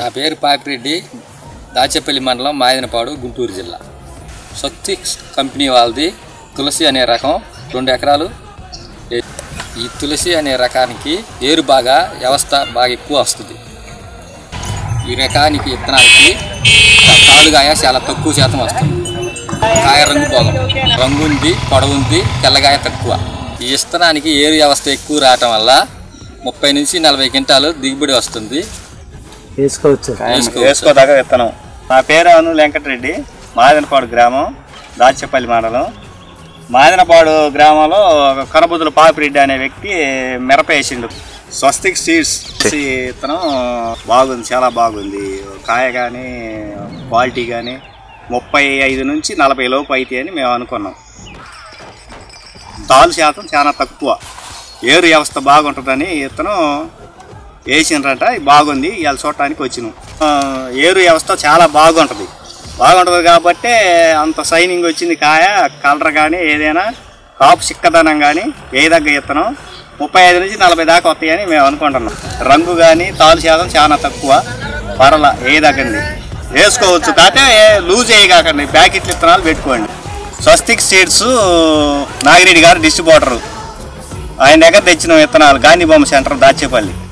నా పేరు పాపిరెడ్డి దాచేపల్లి మండలం మాయదనపాడు గుంటూరు జిల్లా శక్తి కంపెనీ వాళ్ళది తులసి అనే రకం రెండు ఎకరాలు ఏ- ఈ తులసి అనే రకానికి ఏరు బాగా వ్యవస్థ బాగా ఎక్కువ వస్తుంది ఈ రకానికి విత్తనాలకి కాలుగాయ చాలా తక్కువ శాతం వస్తుంది కాయ రంగు పోగం రంగు ఉంది పొడవు ఉంది తెల్లగాయ తక్కువ ఈ విత్తనానికి ఏరు వ్యవస్థ ఎక్కువ రావటం వల్ల ముప్పై నుంచి నలభై క్వింటాలు దిగుబడి వస్తుంది వేసుకోవచ్చు వేసుకోవచ్చు. వేసుకోదాకా విత్తనం నా పేరు అను వెంకటరెడ్డి మాదినపాడు గ్రామం దాచేపల్లి మండలం మాదినపాడు గ్రామంలో ఒక కనబుద్దుల పాపిరెడ్డి అనే వ్యక్తి మిరప వేసిండు స్వస్తిక్ సీడ్స్ ఈ విత్తనం బాగుంది చాలా బాగుంది కాయ కానీ క్వాలిటీ కానీ ముప్పై ఐదు నుంచి నలభై లోపు అయితే అని మేము అనుకున్నాం తాలు శాతం చాలా తక్కువ ఏరు వ్యవస్థ బాగుంటుందని ఈ విత్తనం వేసిండ్రంట ఇది బాగుంది ఇవాళ చూడటానికి వచ్చినాం ఆ, ఏరు వ్యవస్థ చాలా బాగుంటుంది బాగుంటుంది కాబట్టి అంత సైనింగ్ వచ్చింది కాయ కలర్ కానీ ఏదైనా కాపు చిక్కదనం కానీ వేయదగ్గ విత్తనం ముప్పై ఐదు నుంచి నలభై దాకా వస్తాయని మేము అనుకుంటున్నాం రంగు కానీ తాలు శాతం చాలా తక్కువ పరల వేయదగ్గండి వేసుకోవచ్చు కాకపోతే లూజ్ వేయకాకండి ప్యాకెట్ విత్తనాలు పెట్టుకోండి స్వస్తిక్ సీడ్స్ నాగిరెడ్డి గారు డిస్ట్రిబ్యూటరు ఆయన దగ్గర తెచ్చిన విత్తనాలు గాంధీ బొమ్మ సెంటర్ దాచేపల్లి